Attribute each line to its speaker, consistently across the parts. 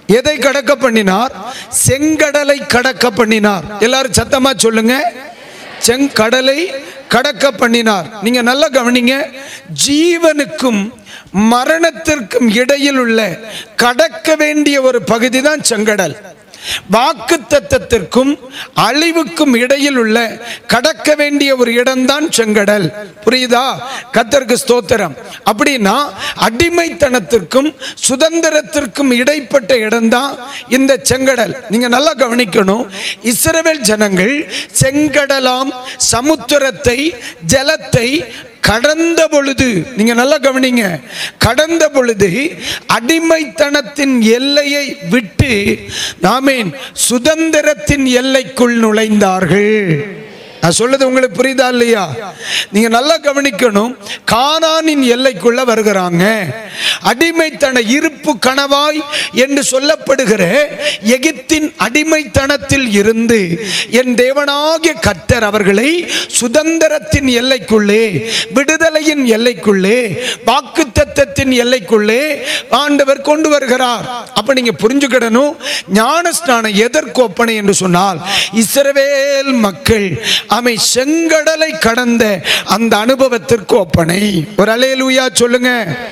Speaker 1: எதை கடக்க பண்ணினார் செங்கடலை கடக்க பண்ணினார் எல்லாரும் சத்தமா சொல்லுங்க செங்கடலை கடக்க பண்ணினார் நீங்க நல்லா கவனிங்க ஜீவனுக்கும் மரணத்திற்கும் இடையில் உள்ள கடக்க வேண்டிய ஒரு பகுதி தான் செங்கடல் வாக்கு தத்தத்திற்கும் அழிவுக்கும் இடையில் உள்ள கடக்க வேண்டிய ஒரு இடம்தான் செங்கடல் புரியுதா கத்தருக்கு ஸ்தோத்திரம் அப்படின்னா அடிமைத்தனத்திற்கும் சுதந்திரத்திற்கும் இடைப்பட்ட இடம்தான் இந்த செங்கடல் நீங்க நல்லா கவனிக்கணும் இஸ்ரவேல் ஜனங்கள் செங்கடலாம் சமுத்திரத்தை ஜலத்தை கடந்த பொழுது நீங்க நல்லா கவனிங்க கடந்த பொழுது அடிமைத்தனத்தின் எல்லையை விட்டு ஆமீன் சுதந்திரத்தின் எல்லைக்குள் நுழைந்தார்கள் நான் சொல்றது உங்களுக்கு புரியுதா இல்லையா நீங்க நல்லா கவனிக்கணும் கானானின் எல்லைக்குள்ள வருகிறாங்க அடிமைத்தன இருப்பு கணவாய் என்று சொல்லப்படுகிற எகிப்தின் அடிமைத்தனத்தில் இருந்து என் தேவனாகிய கர்த்தர் அவர்களை சுதந்திரத்தின் எல்லைக்குள்ளே விடுதலையின் எல்லைக்குள்ளே வாக்குத்தத்தத்தின் எல்லைக்குள்ளே ஆண்டவர் கொண்டு வருகிறார் அப்ப நீங்க புரிஞ்சுக்கிடணும் ஞானஸ்நானம் எதற்கு ஒப்பனை என்று சொன்னால் இஸ்ரவேல் மக்கள் அமை செங்கடலை கடந்த அந்த அனுபவத்திற்கு ஒப்பனை ஒரு அலையலூயா சொல்லுங்க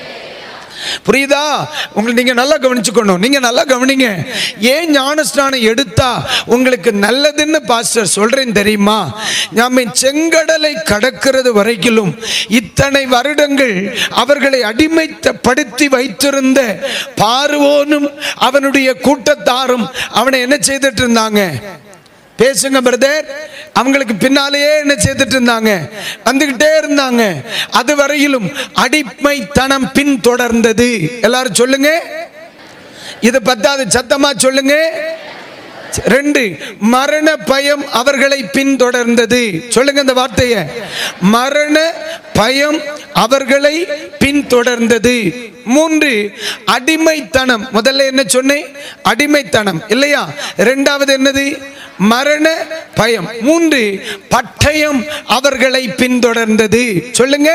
Speaker 1: புரியுதா உங்களை நீங்க நல்லா கவனிச்சுக்கணும் நீங்க நல்லா கவனிங்க ஏன் ஞானஸ்நானம் எடுத்தா உங்களுக்கு நல்லதுன்னு பாஸ்டர் சொல்றேன் தெரியுமா நாம செங்கடலை கடக்கிறது வரைக்கிலும் இத்தனை வருடங்கள் அவர்களை அடிமைப்படுத்தி வைத்திருந்த பார்வோனும் அவனுடைய கூட்டத்தாரும் அவனை என்ன செய்துட்டு இருந்தாங்க பேசுங்க பிரதர் அவங்களுக்கு பின்னாலேயே என்ன செய்துட்டு இருந்தாங்க வந்துகிட்டே இருந்தாங்க அது வரையிலும் அடிமைத்தனம் பின் தொடர்ந்தது எல்லாரும் சொல்லுங்க இது பத்தாவது சத்தமா சொல்லுங்க ரெண்டு மரண பயம் அவர்களை பின்தொடர்ந்தது சொல்லுங்க இந்த வார்த்தையை மரண பயம் அவர்களை பின்தொடர்ந்தது மூன்று அடிமைத்தனம் முதல்ல என்ன சொன்னேன் அடிமைத்தனம் இல்லையா இரண்டாவது என்னது மரண பயம் மூன்று பட்டயம் அவர்களை பின்தொடர்ந்தது சொல்லுங்க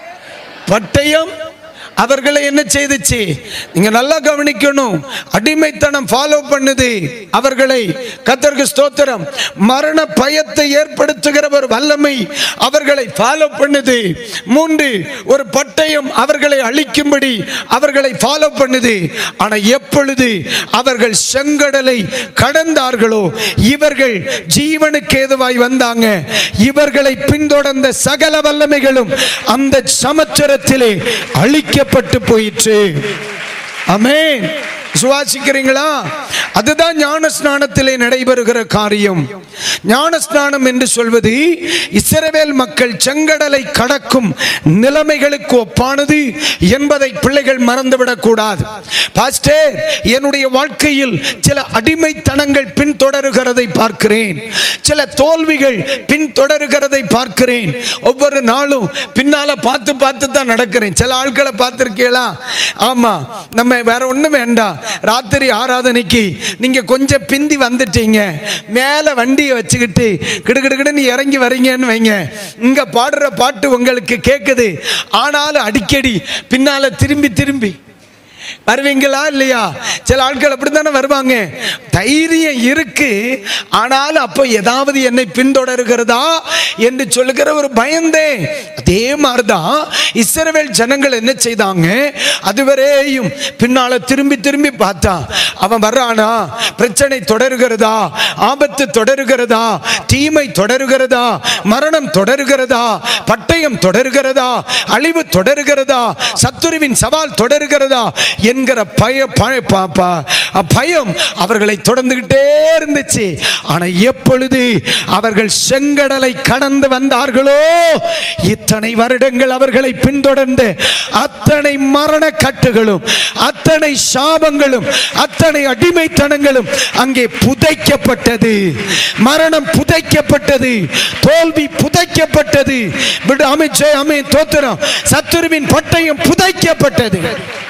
Speaker 1: பட்டயம் அவர்களை என்ன செய்துச்சு நீங்க நல்லா கவனிக்கணும் அடிமைத்தனம் ஃபாலோ பண்ணுது அவர்களை கத்தருக்கு ஸ்தோத்திரம் மரண பயத்தை ஏற்படுத்துகிற ஒரு வல்லமை அவர்களை ஃபாலோ பண்ணுது மூன்று ஒரு பட்டயம் அவர்களை அழிக்கும்படி அவர்களை ஃபாலோ பண்ணுது ஆனா எப்பொழுது அவர்கள் செங்கடலை கடந்தார்களோ இவர்கள் ஜீவனுக்கு ஏதுவாய் வந்தாங்க இவர்களை பின்தொடர்ந்த சகல வல்லமைகளும் அந்த சமுத்திரத்திலே அழிக்கப்பட்டு போயிற்று அமேன் சுவாசிக்கிறீங்களா அதுதான் ஞான ஸ்நானத்திலே நடைபெறுகிற காரியம் ஞான ஸ்நானம் என்று சொல்வது இஸ்ரவேல் மக்கள் செங்கடலை கடக்கும் நிலைமைகளுக்கு ஒப்பானது என்பதை பிள்ளைகள் மறந்துவிடக் கூடாது பாஸ்டர் என்னுடைய வாழ்க்கையில் சில அடிமைத்தனங்கள் பின்தொடருகிறதை பார்க்கிறேன் சில தோல்விகள் பின்தொடருகிறதை பார்க்கிறேன் ஒவ்வொரு நாளும் பின்னால பார்த்து பார்த்து தான் நடக்கிறேன் சில ஆட்களை பார்த்துருக்கீங்களா ஆமா நம்ம வேற ஒண்ணும் வேண்டாம் ராத்திரி ஆராதனைக்கு நீங்க கொஞ்சம் பிந்தி வந்துட்டீங்க மேல வண்டியை வச்சுக்கிட்டு கிடுகிடுகிடுன்னு இறங்கி வரீங்கன்னு வைங்க இங்க பாடுற பாட்டு உங்களுக்கு கேட்குது ஆனாலும் அடிக்கடி பின்னால திரும்பி திரும்பி வருவீங்களா இல்லையா சில ஆட்கள் அப்படித்தானே வருவாங்க தைரியம் இருக்கு ஆனாலும் அப்போ ஏதாவது என்னை பின்தொடருகிறதா என்று சொல்லுகிற ஒரு பயந்தே அதே மாதிரிதான் இஸ்ரவேல் ஜனங்கள் என்ன செய்தாங்க அதுவரையும் பின்னால திரும்பி திரும்பி பார்த்தா அவன் வர்றானா பிரச்சனை தொடருகிறதா ஆபத்து தொடருகிறதா தீமை தொடருகிறதா மரணம் தொடருகிறதா பட்டயம் தொடருகிறதா அழிவு தொடருகிறதா சத்துருவின் சவால் தொடருகிறதா என்கிற பய பய- ப- ப- பயம் அவர்களை தொடர்ந்துகிட்டே இருந்துச்சு ஆனா எப்பொழுது அவர்கள் செங்கடலை கடந்து வந்தார்களோ இத்தனை வருடங்கள் அவர்களை பின்தொடர்ந்து அத்தனை மரண கட்டுகளும் அத்தனை சாபங்களும் அத்தனை அடிமைத்தனங்களும் அங்கே புதைக்கப்பட்டது மரணம் புதைக்கப்பட்டது தோல்வி புதைக்கப்பட்டது விடு அமைச்சே அமை தோத்திரம் சத்துருவின் பட்டயம் புதைக்கப்பட்டது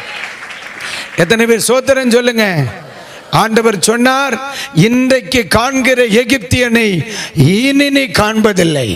Speaker 1: எத்தனை பேர் சோத்திரம் சொல்லுங்க ஆண்டவர் சொன்னார் இன்றைக்கு காண்கிற எகிப்தியனை இனி நீ காண்பதில்லை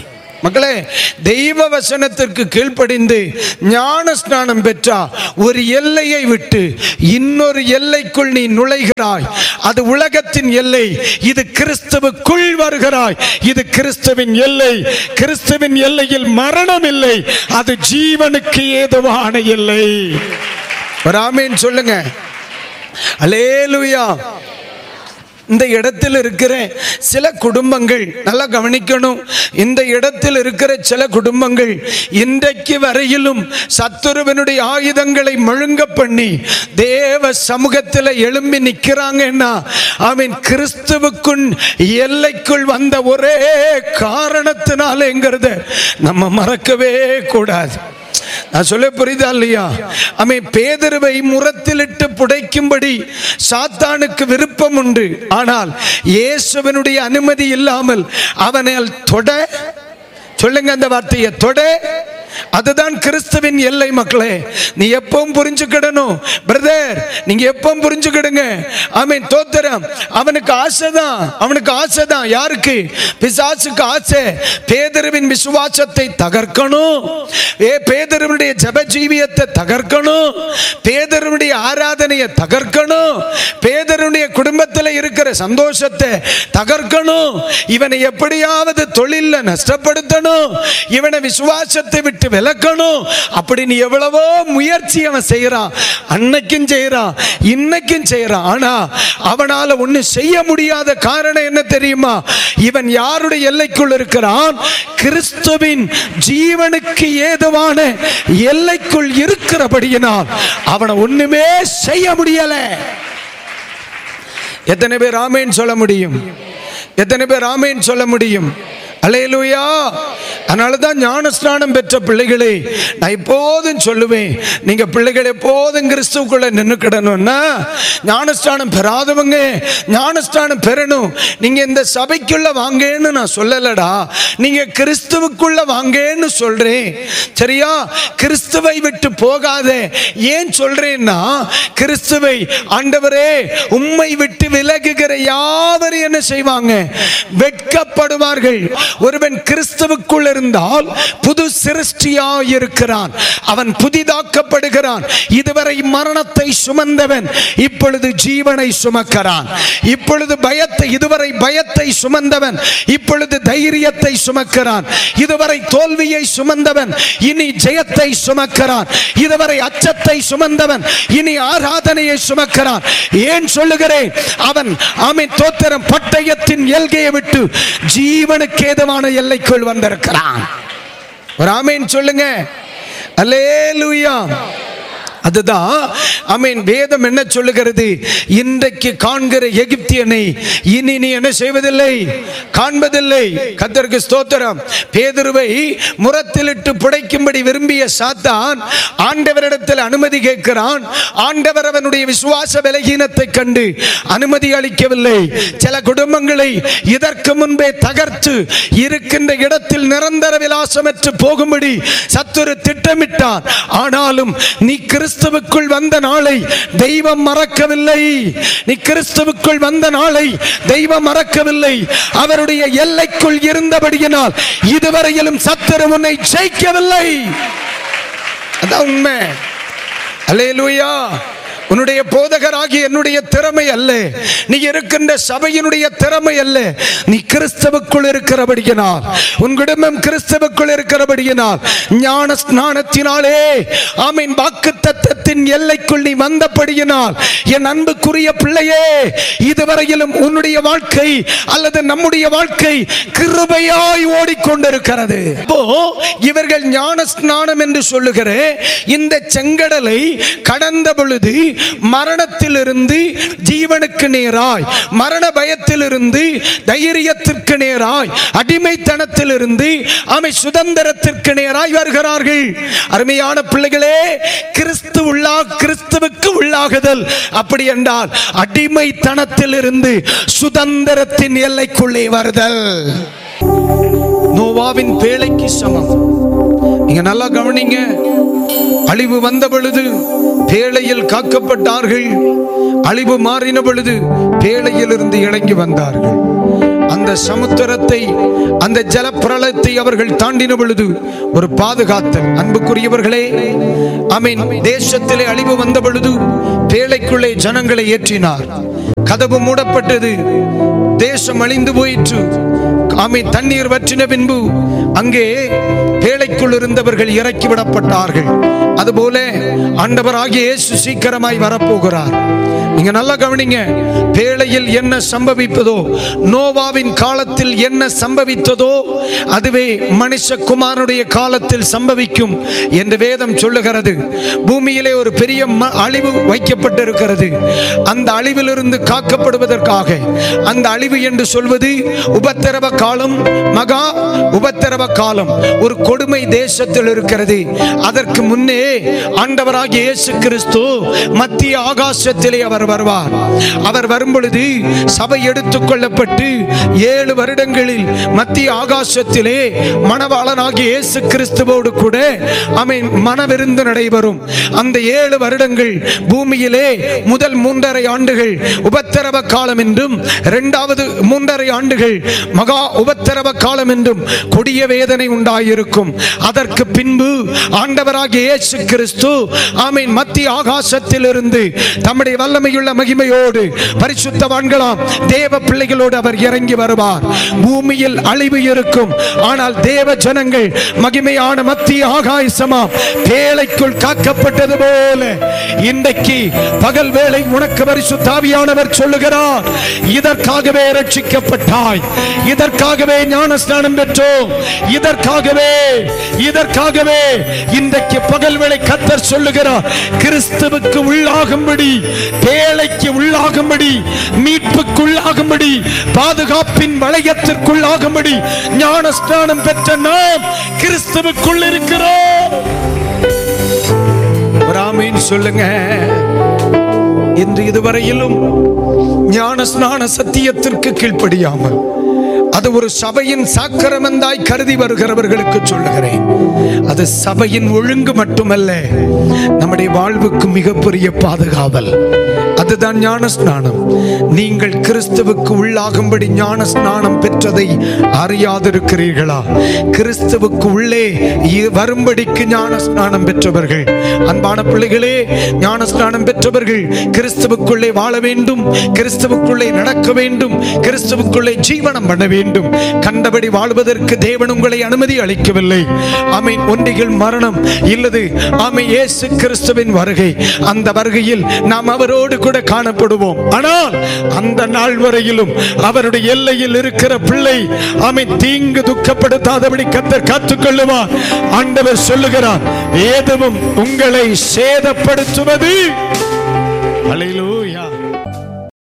Speaker 1: மக்களே தெய்வ வசனத்திற்கு கீழ்ப்படிந்து ஞான ஸ்நானம் பெற்றா ஒரு எல்லையை விட்டு இன்னொரு எல்லைக்குள் நீ நுழைகிறாய் அது உலகத்தின் எல்லை இது கிறிஸ்துவுக்குள் வருகிறாய் இது கிறிஸ்துவின் எல்லை கிறிஸ்துவின் எல்லையில் மரணம் இல்லை அது ஜீவனுக்கு ஏதுவான எல்லை ஒரு ஆமீன் சொல்லுங்க அலேலுயா இந்த இடத்தில் இருக்கிற சில குடும்பங்கள் நல்லா கவனிக்கணும் இந்த இடத்தில் இருக்கிற சில குடும்பங்கள் இன்றைக்கு வரையிலும் சத்துருவனுடைய ஆயுதங்களை முழுங்க பண்ணி தேவ சமூகத்தில் எழும்பி நிற்கிறாங்கன்னா அவன் கிறிஸ்துவுக்குள் எல்லைக்குள் வந்த ஒரே காரணத்தினாலேங்கிறத நம்ம மறக்கவே கூடாது நான் சொல்ல புரியுதா இல்லையா அமை பேதருவை முரத்திலிட்டு புடைக்கும்படி சாத்தானுக்கு விருப்பம் உண்டு ஆனால் இயேசுவனுடைய அனுமதி இல்லாமல் அவனால் தொட சொல்லுங்க அந்த வார்த்தையை தொட அதுதான் கிறிஸ்துவின் எல்லை மக்களே நீ எப்பவும் புரிஞ்சுக்கிடணும் பிரதர் நீங்க எப்பவும் புரிஞ்சுக்கிடுங்க ஆமீன் தோத்திரம் அவனுக்கு ஆசைதான் அவனுக்கு ஆசைதான் யாருக்கு பிசாசுக்கு ஆசை பேதருவின் விசுவாசத்தை தகர்க்கணும் ஏ பேதருவனுடைய ஜப ஜீவியத்தை தகர்க்கணும் பேதருவனுடைய ஆராதனையை தகர்க்கணும் பேதருடைய குடும்பத்தில் இருக்கிற சந்தோஷத்தை தகர்க்கணும் இவனை எப்படியாவது தொழில நஷ்டப்படுத்தணும் இவனை விசுவாசத்தை விட்டு விலக்கணும் அப்படின்னு எவ்வளவோ முயற்சி அவன் செய்யறான் அன்னைக்கும் செய்யறான் இன்னைக்கும் செய்யறான் ஆனா அவனால ஒண்ணு செய்ய முடியாத காரணம் என்ன தெரியுமா இவன் யாருடைய எல்லைக்குள் இருக்கிறான் கிறிஸ்துவின் ஜீவனுக்கு ஏதுவான எல்லைக்குள் இருக்கிறபடியினால் அவனை ஒண்ணுமே செய்ய முடியல எத்தனை பேர் ஆமேன்னு சொல்ல முடியும் எத்தனை பேர் ஆமேன்னு சொல்ல முடியும் அலையலுயா அதனால தான் ஞானஸ்நானம் பெற்ற பிள்ளைகளே நான் எப்போதும் சொல்லுவேன் நீங்க பிள்ளைகள் எப்போதும் கிறிஸ்துவுக்குள்ள நின்றுக்கிடணும்னா ஞானஸ்நானம் பெறாதவங்க ஞானஸ்நானம் பெறணும் நீங்க இந்த சபைக்குள்ள வாங்கன்னு நான் சொல்லலடா நீங்க கிறிஸ்துவுக்குள்ள வாங்கன்னு சொல்றேன் சரியா கிறிஸ்துவை விட்டு போகாத ஏன் சொல்றேன்னா கிறிஸ்துவை ஆண்டவரே உம்மை விட்டு விலகுகிற யாவரும் என்ன செய்வாங்க வெட்கப்படுவார்கள் ஒருவன் கிறிஸ்துவுக்குள் இருந்தால் புது சிருஷ்டியா இருக்கிறான் அவன் புதிதாக்கப்படுகிறான் இதுவரை மரணத்தை சுமந்தவன் இப்பொழுது ஜீவனை சுமக்கிறான் இப்பொழுது பயத்தை இதுவரை பயத்தை சுமந்தவன் இப்பொழுது தைரியத்தை சுமக்கிறான் இதுவரை தோல்வியை சுமந்தவன் இனி ஜெயத்தை சுமக்கிறான் இதுவரை அச்சத்தை சுமந்தவன் இனி ஆராதனையை சுமக்கிறான் ஏன் சொல்லுகிறேன் அவன் ஆமென் தோத்திரம் பட்டயத்தின் எல்கையை விட்டு ஜீவனுக்கு ஏதுவான எல்லைக்குள் வந்திருக்கிறான் ஒரு ஆமேன் சொல்லுங்க அல்லேலூயா அதுதான் அமீன் வேதம் என்ன சொல்லுகிறது இன்றைக்கு காண்கிற எகிப்தியனை இனி நீ என்ன செய்வதில்லை காண்பதில்லை கத்தருக்கு ஸ்தோத்திரம் பேதுருவை முரத்திலிட்டு புடைக்கும்படி விரும்பிய சாத்தான் ஆண்டவரிடத்தில் அனுமதி கேட்கிறான் ஆண்டவர் அவனுடைய விசுவாச விலகீனத்தை கண்டு அனுமதி அளிக்கவில்லை சில குடும்பங்களை இதற்கு முன்பே தகர்த்து இருக்கின்ற இடத்தில் நிரந்தர விலாசமற்று போகும்படி சத்துரு திட்டமிட்டான் ஆனாலும் நீ கிறிஸ்துவுக்குள் வந்த நாளை தெய்வம் மறக்கவில்லை நீ கிறிஸ்துவுக்குள் வந்த நாளை தெய்வம் மறக்கவில்லை அவருடைய எல்லைக்குள் இருந்தபடியினால் இதுவரையிலும் சத்துரு உன்னை ஜெயிக்கவில்லை அதான் உண்மை அல்லேலூயா உன்னுடைய போதகராகி என்னுடைய திறமை அல்ல நீ இருக்கின்ற சபையினுடைய திறமை அல்ல நீ கிறிஸ்தவுக்குள் இருக்கிறபடியினால் உன் குடும்பம் கிறிஸ்தவுக்குள் இருக்கிறபடியினால் ஞான ஸ்நானத்தினாலே ஆமீன் வாக்கு தத்தத்தின் எல்லைக்குள் நீ வந்தபடியினால் என் அன்புக்குரிய பிள்ளையே இதுவரையிலும் உன்னுடைய வாழ்க்கை அல்லது நம்முடைய வாழ்க்கை கிருபையாய் ஓடிக்கொண்டிருக்கிறது அப்போ இவர்கள் ஞான ஸ்நானம் என்று சொல்லுகிற இந்த செங்கடலை கடந்த பொழுது மரணத்திலிருந்து ஜீவனுக்கு நேராய் மரண பயத்திலிருந்து தைரியத்திற்கு நேராய் அடிமைத்தனத்திலிருந்து அவை சுதந்திரத்திற்கு நேராய் வருகிறார்கள் அருமையான பிள்ளைகளே கிறிஸ்து உள்ளா கிறிஸ்துவுக்கு உள்ளாகுதல் அப்படி என்றால் அடிமைத்தனத்திலிருந்து சுதந்திரத்தின் எல்லைக்குள்ளே வருதல் நோவாவின் பேழைக்கு சமம் நீங்க நல்லா கவனிங்க அழிவு வந்த பொழுது பேழையில் காக்கப்பட்டார்கள் அழிவு மாறின பொழுது பேழையில் இருந்து இறங்கி வந்தார்கள் அந்த சமுத்திரத்தை அந்த ஜலப்பிரளயத்தை அவர்கள் தாண்டின பொழுது ஒரு பாதுகாத்தல் அன்புக்குரியவர்களே அமீன் தேசத்திலே அழிவு வந்த பொழுது பேழைக்குள்ளே ஜனங்களை ஏற்றினார் கதவு மூடப்பட்டது தேசம் அழிந்து போயிற்று ஆமை தண்ணீர் வற்றின பின்பு அங்கே பேழைக்குள் இருந்தவர்கள் இறக்கி விடப்பட்டார்கள் அதுபோல ஆண்டவராகிய இயேசு சீக்கிரமாய் வரப்போகிறார் நீங்க நல்லா கவனிங்க பேழையில் என்ன சம்பவிப்பதோ நோவாவின் காலத்தில் என்ன சம்பவித்ததோ அதுவே மனுஷகுமாரனுடைய காலத்தில் சம்பவிக்கும் என்று வேதம் சொல்லுகிறது பூமியிலே ஒரு பெரிய ம- அழிவு வைக்கப்பட்டிருக்கிறது அந்த அழிவிலிருந்து காக்கப்படுவதற்காக அந்த அழிவு என்று சொல்வது உபத்திரவ காலம் மகா உபத்திரவ காலம் ஒரு கொடுமை தேசத்தில் இருக்கிறது அதற்கு முன்னே ஆண்டவராகிய இயேசு கிறிஸ்து மத்திய ஆகாசத்திலே அவர் வருவார் அவர் வரும் பொழுது சபை எடுத்துக் கொள்ளப்பட்டு ஏழு வருடங்களில் மத்திய ஆகாசத்திலே மணவாளனாகிய இயேசு கிறிஸ்துவோடு கூட அமீன் மனவிருந்து நடைபெறும் அந்த ஏழு வருடங்கள் பூமியிலே முதல் மூன்றரை ஆண்டுகள் உபத்திரவ காலம் என்றும் இரண்டாவது மூன்றரை ஆண்டுகள் மகா உபத்திரவ காலம் என்றும் கொடிய வேதனை உண்டாயிருக்கும் அதற்கு பின்பு ஆண்டவராகிய இயேசு கிறிஸ்து ஆமீன் மத்திய ஆகாசத்திலிருந்து தம்முடைய வல்லமையுள்ள மகிமையோடு பரிசுத்தவான்களாம் தேவ பிள்ளைகளோடு அவர் இறங்கி வருவார் பூமியில் அழிவு இருக்கும் ஆனால் தேவ ஜனங்கள் மகிமையான மத்திய ஆகாயசமாம் பேழைக்குள் காக்கப்பட்டது போல இன்றைக்கு பகல் வேளை உனக்கு பரிசுத்தாவியானவர் சொல்லுகிறார் இதற்காகவே ரட்சிக்கப்பட்டாய் இதற்காகவே ஞான ஸ்நானம் பெற்றோம் இதற்காகவே இதற்காகவே இன்றைக்கு பகல் வேளை கத்தர் சொல்லுகிறார் கிறிஸ்துவுக்கு உள்ளாகும்படி பேழைக்கு உள்ளாகும்படி மீட்புக்குள்ளாகும்படி பாதுகாப்பின் வளையத்திற்குள்ளாகும்படி ஞான ஸ்நானம் பெற்ற நாம் கிறிஸ்துவுக்குள் இருக்கிறோம் ஒரு ஆமீன் சொல்லுங்க இன்று இதுவரையிலும் ஞான ஸ்நான சத்தியத்திற்கு கீழ்ப்படியாமல் அது ஒரு சபையின் சாக்கிரமந்தாய் கருதி வருகிறவர்களுக்கு சொல்லுகிறேன் அது சபையின் ஒழுங்கு மட்டுமல்ல நம்முடைய வாழ்வுக்கு மிகப்பெரிய பாதுகாவல் அதுதான் ஞான ஸ்நானம் நீங்கள் கிறிஸ்துவுக்கு உள்ளாகும்படி ஞான ஸ்நானம் பெற்றதை அறியாதிருக்கிறீர்களா கிறிஸ்துவுக்கு உள்ளே இ- வரும்படிக்கு ஞான ஸ்நானம் பெற்றவர்கள் அன்பான பிள்ளைகளே ஞான ஸ்நானம் பெற்றவர்கள் கிறிஸ்துவுக்குள்ளே வாழ வேண்டும் கிறிஸ்துவுக்குள்ளே நடக்க வேண்டும் கிறிஸ்துவுக்குள்ளே ஜீவனம் பண்ண வேண்டும் கண்டபடி வாழ்வதற்கு தேவன் உங்களை அனுமதி அளிக்கவில்லை ஆமென் ஒன்றிகள் மரணம் இல்லது ஆமை இயேசு கிறிஸ்துவின் வருகை அந்த வருகையில் நாம் அவரோடு கூட காணப்படுவோம் ஆனால் அந்த நாள் வரையிலும் அவருடைய எல்லையில் இருக்கிற பிள்ளை ஆமை தீங்கு துக்கப்படுத்தாதபடி கத்தர் காத்துக்கொள்ளுவார் ஆண்டவர் சொல்லுகிறார் ஏதுவும் உங்களை சேதப்படுத்துவது அல்லேலூயா